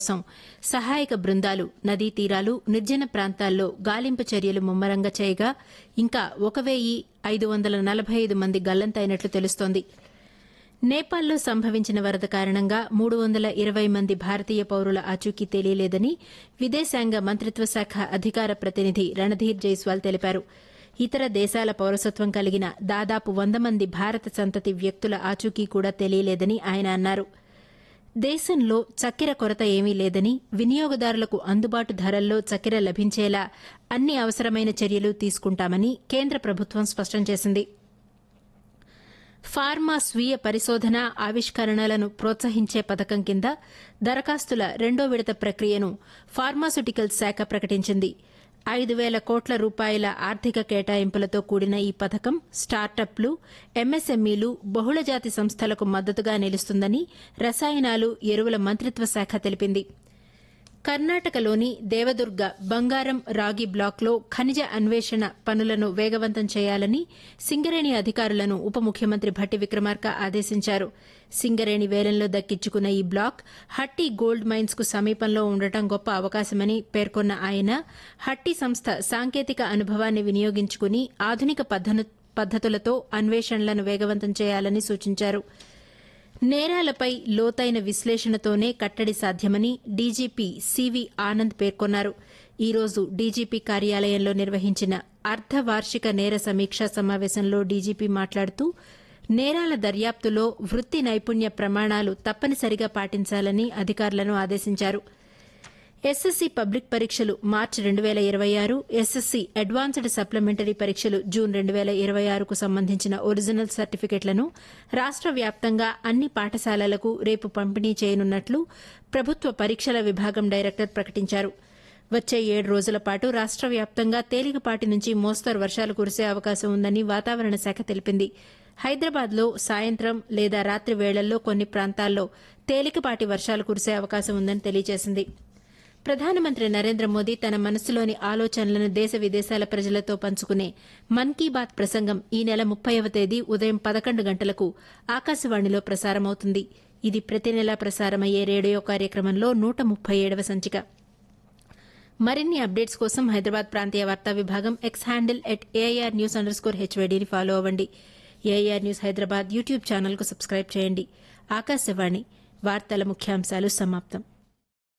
కోసం సహాయక బృందాలు నదీ తీరాలు నిర్జన ప్రాంతాల్లో గాలింపు చర్యలు ముమ్మరంగా చేయగా ఇంకా ఒక వెయ్యి ఐదు వందల నలభై ఐదు మంది గల్లంతైనట్లు తెలుస్తోంది నేపాల్లో సంభవించిన వరద కారణంగా మూడు వందల ఇరవై మంది భారతీయ పౌరుల ఆచూకీ తెలియలేదని విదేశాంగ మంత్రిత్వ శాఖ అధికార ప్రతినిధి రణధీర్ జైస్వాల్ తెలిపారు ఇతర దేశాల పౌరసత్వం కలిగిన దాదాపు వంద మంది భారత సంతతి వ్యక్తుల ఆచూకీ కూడా తెలియలేదని ఆయన అన్నారు దేశంలో చక్కెర కొరత ఏమీ లేదని వినియోగదారులకు అందుబాటు ధరల్లో చక్కెర లభించేలా అన్ని అవసరమైన చర్యలు తీసుకుంటామని కేంద్ర ప్రభుత్వం స్పష్టం చేసింది ఫార్మా స్వీయ పరిశోధన ఆవిష్కరణలను ప్రోత్సహించే పథకం కింద దరఖాస్తుల రెండో విడత ప్రక్రియను ఫార్మాస్యూటికల్ శాఖ ప్రకటించింది ఐదు వేల కోట్ల రూపాయల ఆర్థిక కేటాయింపులతో కూడిన ఈ పథకం స్టార్టప్లు ఎంఎస్ఎంఈలు బహుళజాతి సంస్థలకు మద్దతుగా నిలుస్తుందని రసాయనాలు ఎరువుల మంత్రిత్వ శాఖ తెలిపింది కర్ణాటకలోని దేవదుర్గ బంగారం రాగి బ్లాక్లో ఖనిజ అన్వేషణ పనులను వేగవంతం చేయాలని సింగరేణి అధికారులను ఉప ముఖ్యమంత్రి భట్టి విక్రమార్క ఆదేశించారు సింగరేణి వేలంలో దక్కించుకున్న ఈ బ్లాక్ హట్టి గోల్డ్ మైన్స్ కు సమీపంలో ఉండటం గొప్ప అవకాశమని పేర్కొన్న ఆయన హట్టి సంస్థ సాంకేతిక అనుభవాన్ని వినియోగించుకుని ఆధునిక పద్దతులతో అన్వేషణలను వేగవంతం చేయాలని సూచించారు నేరాలపై లోతైన విశ్లేషణతోనే కట్టడి సాధ్యమని డీజీపీ సివి ఆనంద్ పేర్కొన్నారు ఈ రోజు డీజీపీ కార్యాలయంలో నిర్వహించిన అర్ధవార్షిక నేర సమీక్షా సమావేశంలో డీజీపీ మాట్లాడుతూ నేరాల దర్యాప్తులో వృత్తి నైపుణ్య ప్రమాణాలు తప్పనిసరిగా పాటించాలని అధికారులను ఆదేశించారు ఎస్ఎస్సీ పబ్లిక్ పరీక్షలు మార్చి రెండు వేల ఇరవై ఆరు ఎస్ఎస్సీ అడ్వాన్స్డ్ సప్లిమెంటరీ పరీక్షలు జూన్ రెండు వేల ఇరవై ఆరుకు సంబంధించిన ఒరిజినల్ సర్టిఫికెట్లను రాష్ట వ్యాప్తంగా అన్ని పాఠశాలలకు రేపు పంపిణీ చేయనున్నట్లు ప్రభుత్వ పరీక్షల విభాగం డైరెక్టర్ ప్రకటించారు వచ్చే ఏడు రోజుల పాటు రాష్ట వ్యాప్తంగా తేలికపాటి నుంచి మోస్తరు వర్షాలు కురిసే అవకాశం ఉందని వాతావరణ శాఖ తెలిపింది హైదరాబాద్లో సాయంత్రం లేదా రాత్రి వేళల్లో కొన్ని ప్రాంతాల్లో తేలికపాటి వర్షాలు కురిసే అవకాశం ఉందని తెలియజేసింది ప్రధానమంత్రి నరేంద్ర మోదీ తన మనసులోని ఆలోచనలను దేశ విదేశాల ప్రజలతో పంచుకునే మన్ కీ బాత్ ప్రసంగం ఈ నెల ముప్పైవ తేదీ ఉదయం పదకొండు గంటలకు ఆకాశవాణిలో ప్రసారమవుతుంది ఇది ప్రతి నెలా ప్రసారమయ్యే రేడియో కార్యక్రమంలో నూట ముప్పై ఏడవ సంచిక మరిన్ని అప్డేట్స్ కోసం హైదరాబాద్ ప్రాంతీయ వార్తా విభాగం X handle at AIR news underscore హెచ్వైడీని ఫాలో అవ్వండి ఏఐఆర్ న్యూస్ హైదరాబాద్ యూట్యూబ్ ఛానల్కు సబ్స్క్రైబ్ చేయండి ఆకాశవాణి వార్తల ముఖ్యాంశాలు సమాప్తం